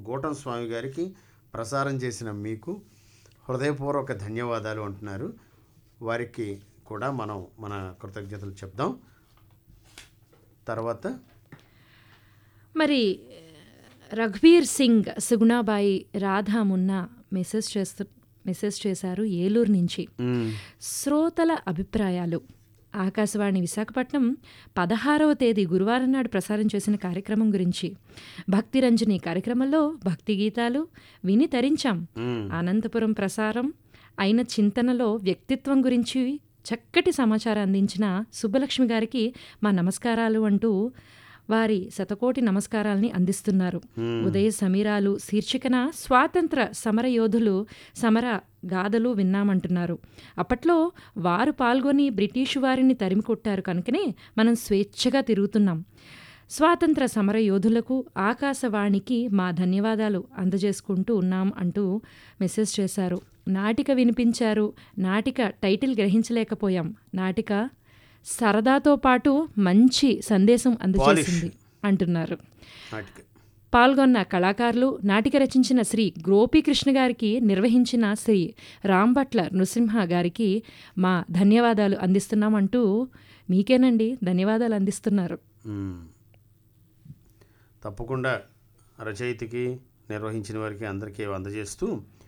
గోటం స్వామి గారికి ప్రసారం చేసిన మీకు హృదయపూర్వక ధన్యవాదాలు అంటున్నారు వారికి కూడా మనం మన కృతజ్ఞతలు చెప్దాం తర్వాత మరి రఘువీర్ సింగ్ సుగుణాబాయి రాధా మున్నా మెసేజ్ చేస్తూ మెసేజ్ చేశారు ఏలూరు నుంచి మ్, శ్రోతల అభిప్రాయాలు ఆకాశవాణి విశాఖపట్నం పదహారవ తేదీ గురువారం నాడు ప్రసారం చేసిన కార్యక్రమం గురించి భక్తి రంజని కార్యక్రమంలో భక్తి గీతాలు విని తరించాం మ్, అనంతపురం ప్రసారం అయిన చింతనలో వ్యక్తిత్వం గురించి చక్కటి సమాచారం అందించిన సుబ్బలక్ష్మి గారికి మా నమస్కారాలు అంటూ వారి శతకోటి నమస్కారాల్ని అందిస్తున్నారు ఉదయ సమీరాలు శీర్షికన స్వాతంత్ర సమర యోధులు సమర గాథలు విన్నామంటున్నారు అప్పట్లో వారు పాల్గొని బ్రిటిషు వారిని తరిమి కొట్టారు కనుకనే మనం స్వేచ్ఛగా తిరుగుతున్నాం స్వాతంత్ర సమర యోధులకు ఆకాశవాణికి మా ధన్యవాదాలు అందజేసుకుంటూ ఉన్నాం అంటూ మెసేజ్ చేశారు నాటిక వినిపించారు నాటిక టైటిల్ గ్రహించలేకపోయాం నాటిక సరదాతో పాటు మంచి సందేశం అందజేసింది అంటున్నారు నాటిక పాల్గొన్న కళాకారులు నాటిక రచించిన శ్రీ గోపీకృష్ణ గారికి నిర్వహించిన శ్రీ రాంభట్ల నృసింహ గారికి మా ధన్యవాదాలు అందిస్తున్నామంటూ మీకేనండి ధన్యవాదాలు అందిస్తున్నారు మ్మ్. తప్పకుండా రచయితకి నిర్వహించిన వారికి అందరికీ అందజేస్తూ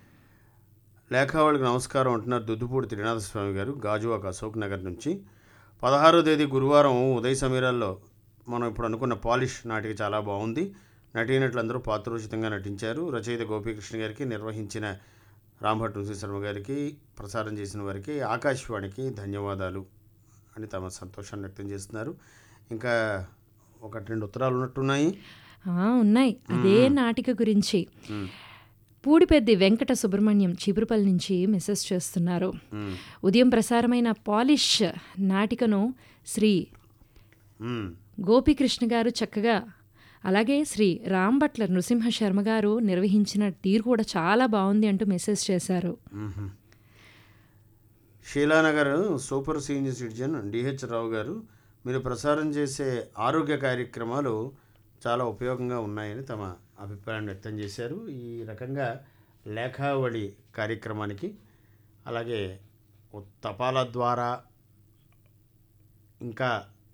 లేఖావాళ్ళకి నమస్కారం అంటున్నారు దుద్దుపూడి త్రినాథ స్వామి గారు గాజువాక అశోక్ నగర్ నుంచి పదహారో తేదీ గురువారం ఉదయ సమీరాల్లో మనం ఇప్పుడు అనుకున్న పాలిష్ నాటిక చాలా బాగుంది నటీనటులందరూ పాత్రోచితంగా నటించారు రచయిత గోపీకృష్ణ గారికి నిర్వహించిన రాంభట్ నృసింహ శర్మ గారికి ప్రసారం చేసిన వారికి ఆకాశవాణికి ధన్యవాదాలు అని తమ సంతోషాన్ని వ్యక్తం చేస్తున్నారు ఇంకా ఒకటి రెండు ఉత్తరాలు ఉన్నట్టున్నాయి ఆ, ఉన్నాయి అదే నాటిక గురించి మ్మ్. పూడిపెద్ది వెంకట సుబ్రహ్మణ్యం చీపురుపల్లి నుంచి మెసేజ్ చేస్తున్నారు మ్మ్. ఉదయం ప్రసారమైన పాలిష్ నాటికను శ్రీ మ్మ్. గోపీకృష్ణ గారు చక్కగా అలాగే శ్రీ రాంభట్ల నృసింహ శర్మ గారు నిర్వహించిన తీరు కూడా చాలా బాగుంది అంటూ మెసేజ్ చేశారు మ్మ్. Sheelanagar super senior citizen D H Rao garu మీరు ప్రసారం చేసే ఆరోగ్య కార్యక్రమాలు చాలా ఉపయోగంగా ఉన్నాయని తమ అభిప్రాయం వ్యక్తం చేశారు ఈ రకంగా లేఖావళి కార్యక్రమానికి అలాగే ఉ- తపాలా ద్వారా ఇంకా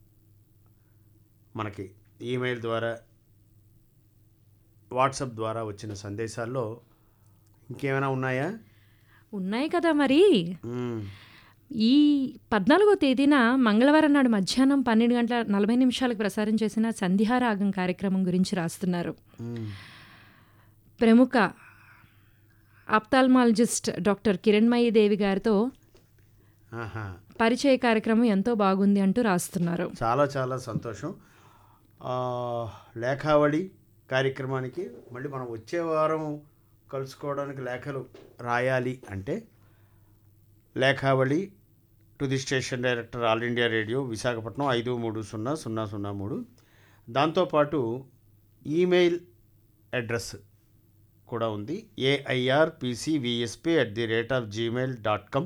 మనకి ఈమెయిల్ ద్వారా వాట్సాప్ ద్వారా వచ్చిన సందేశాల్లో ఇంకేమైనా ఉన్నాయా ఉన్నాయి కదా మరి మ్మ్. ఈ పద్నాలుగో తేదీన మంగళవారం నాడు మధ్యాహ్నం పన్నెండు గంటల నలభై నిమిషాలకు ప్రసారం చేసిన సంధ్యారాగం కార్యక్రమం గురించి రాస్తున్నారు మ్మ్. ప్రముఖ ఆప్తాల్మాలజిస్ట్ డాక్టర్ కిరణ్మయి దేవి గారితో ఆహా. పరిచయ కార్యక్రమం ఎంతో బాగుంది అంటూ రాస్తున్నారు చాలా చాలా సంతోషం ఆ, లేఖావళి కార్యక్రమానికి మళ్ళీ మనం వచ్చే వారం కలుసుకోవడానికి లేఖలు రాయాలి అంటే లేఖావళి to the station director All India Radio Visakhapatnam ఐదు మూడు సున్నా సున్నా సున్నా మూడు దాంతోపాటు ఈమెయిల్ అడ్రస్ కూడా ఉంది AIR PCVSP at the rate of Gmail dot com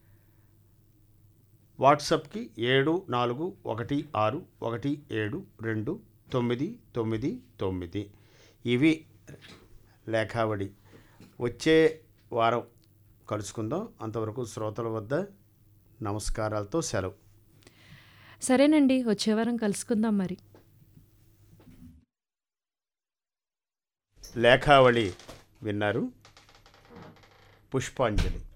వాట్సాప్కి ఏడు నాలుగు ఒకటి ఆరు ఒకటి ఏడు రెండు తొమ్మిది తొమ్మిది తొమ్మిది ఇవి లేఖావళి వచ్చే వారం కలుసుకుందాం అంతవరకు శ్రోతల వద్ద నమస్కారాలతో సెలవు సరేనండి వచ్చే వారం కలుసుకుందాం మరి లేఖావళి విన్నారు పుష్పాంజలి